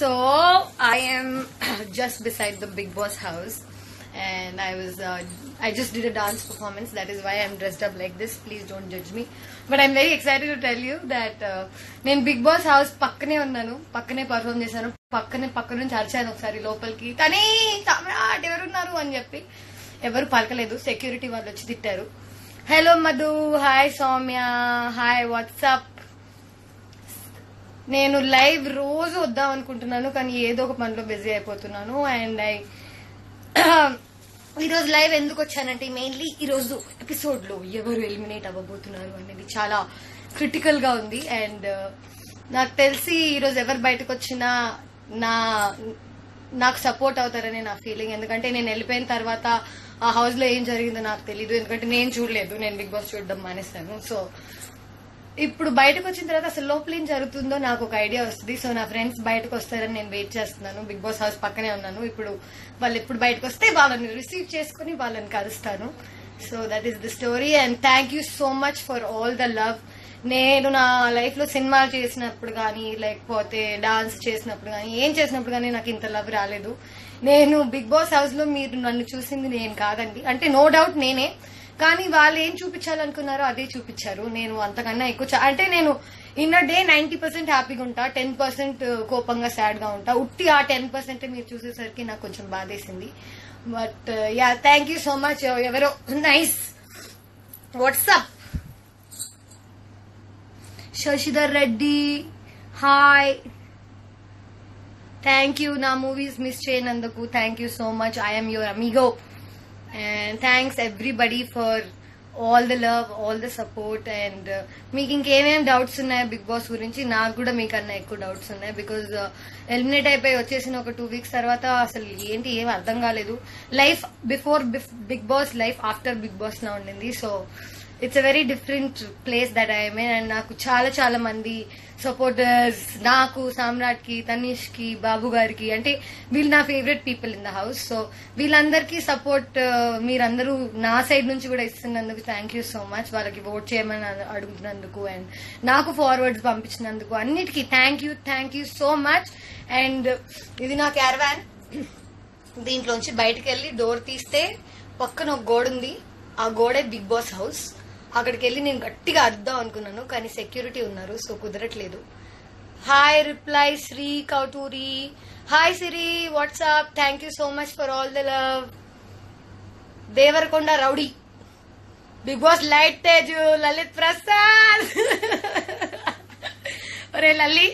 So I am just beside the Big Boss house, and I was uh, I just did a dance performance. That is why I'm dressed up like this. Please don't judge me. But I'm very excited to tell you that uh, నేను Big Boss house పక్కనే ఉన్నాను పక్కనే perform చేశాను పక్కనే పక్క నుంచి అరిచాను ఒకసారి లోపలికి తనే సమ్రాట్ ఎవరున్నారు అని చెప్పి ఎవరు పలకలేదు సెక్యూరిటీ వాళ్ళు వచ్చి తిట్టారు hello Madhu hi Soumya hi what's up నేను లైవ్ రోజు వద్దాం అనుకుంటున్నాను కానీ ఏదో ఒక పనిలో బిజీ అయిపోతున్నాను అండ్ ఐ ఈరోజు లైవ్ ఎందుకు వచ్చానంటే మెయిన్లీ ఈరోజు ఎపిసోడ్ లో ఎవరు ఎలిమినేట్ అవ్వబోతున్నారు అనేది చాలా క్రిటికల్ గా ఉంది అండ్ నాకు తెలిసి ఈరోజు ఎవరు బయటకు వచ్చినా నా నాకు సపోర్ట్ అవుతారని నా ఫీలింగ్ ఎందుకంటే నేను వెళ్ళిపోయిన తర్వాత ఆ హౌస్ లో ఏం జరిగిందో నాకు తెలియదు ఎందుకంటే నేను చూడలేదు నేను బిగ్ బాస్ చూడడం మానేస్తాను సో ఇప్పుడు బయటకు వచ్చిన తర్వాత అసలు లోపల ఏం జరుగుతుందో నాకు ఒక ఐడియా వస్తుంది సో నా ఫ్రెండ్స్ బయటకు వస్తారని నేను వెయిట్ చేస్తున్నాను బిగ్ బాస్ హౌస్ పక్కనే ఉన్నాను ఇప్పుడు వాళ్ళు ఎప్పుడు బయటకు వస్తే వాళ్ళని రిసీవ్ చేసుకుని వాళ్ళని కలుస్తాను so that is the story and thank you so much for all the love నేను నా లైఫ్ లో సినిమాలు చేసినప్పుడు కానీ లేకపోతే డాన్స్ చేసినప్పుడు కానీ ఏం చేసినప్పుడు కానీ నాకు ఇంత లవ్ రాలేదు నేను బిగ్ బాస్ హౌస్ లో మీరు నన్ను చూసింది నేను కాదండి అంటే నో డౌట్ నేనే కానీ వాళ్ళు ఏం చూపించాలనుకున్నారో అదే చూపించారు నేను అంతకన్నా ఎక్కువ చా- అంటే నేను ఇన్ డే నైన్టీ పర్సెంట్ హ్యాపీగా ఉంటా టెన్ పర్సెంట్ కోపంగా సాడ్ గా ఉంటా ఉట్టి ఆ టెన్ పర్సెంట్ మీరు చూసేసరికి నాకు కొంచెం బాధేసింది but ya thank you so much ఎవరో nice what's up Shashidhar Reddy hi thank you నా మూవీస్ మిస్ చేయనందుకు thank you so much I'm your amigo and thanks everybody for all the love all the support and మీకు ఇంకేమేం doubts ఉన్నాయి Big Boss గురించి నాకు కూడా మీకన్నా ఎక్కువ డౌట్స్ ఉన్నాయి బికాజ్ ఎలిమినేట్ అయిపోయి వచ్చేసిన ఒక టూ వీక్స్ తర్వాత అసలు ఏంటి ఏం అర్థం కాలేదు life before Big Boss life after Big Boss లా ఉండింది so it's a very different place that I mean and నాకు చాలా చాలా మంది సపోర్టర్స్ నాకు సామ్రాట్ కి తనీష్ కి బాబు గారికి అంటే వీళ్ళు నా favourite people in the house so వీళ్ళందరికీ సపోర్ట్ మీరందరూ నా సైడ్ నుంచి కూడా ఇస్తున్నందుకు థ్యాంక్ యూ సో మచ్ వాళ్ళకి ఓట్ చేయమని అడు- అడుగుతున్నందుకు అండ్ నాకు ఫార్వర్డ్స్ పంపించినందుకు అన్నిటికీ thank you thank you so much and ఇది నా క్యారవాన్ దీంట్లోంచి బయటకు వెళ్ళి డోర్ తీస్తే పక్కన ఒక గోడ ఉంది ఆ గోడే బిగ్ బాస్ హౌస్ అక్కడికి వెళ్ళి నేను గట్టిగా అద్దాం అనుకున్నాను కానీ సెక్యూరిటీ ఉన్నారు సో కుదరట్లేదు hi reply Sri Kouturi hi Siri what's up thank you so much for all the love Devarakonda rowdy Big Boss light Tej Lalith Prasad ఒరే Lalli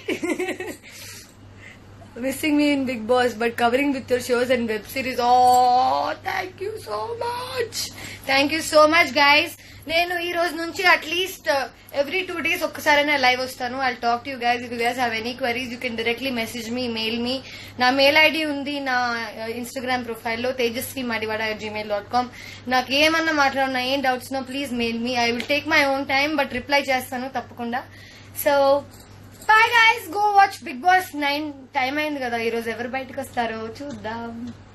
missing me in Big Boss, but covering with your shows and web series. Oh, thank you so much. Thank you so much, guys. నేను ఈ రోజు నుంచి at least every two days ఒక్కసారైనా live వస్తాను I talk to you guys if you guys have any queries you can directly message me mail me నా mail ID ఉంది నా Instagram ప్రొఫైల్లో Tejaswi Madiwada Gmail dot com నాకు ఏమన్నా మాట్లాడినా ఏం డౌట్స్ ఉన్నా please mail me I will take my own time but reply చేస్తాను తప్పకుండా so bye guys go watch Big Boss nine time అయింది కదా ఈరోజు ఎవరు బయటకు వస్తారో చూద్దాం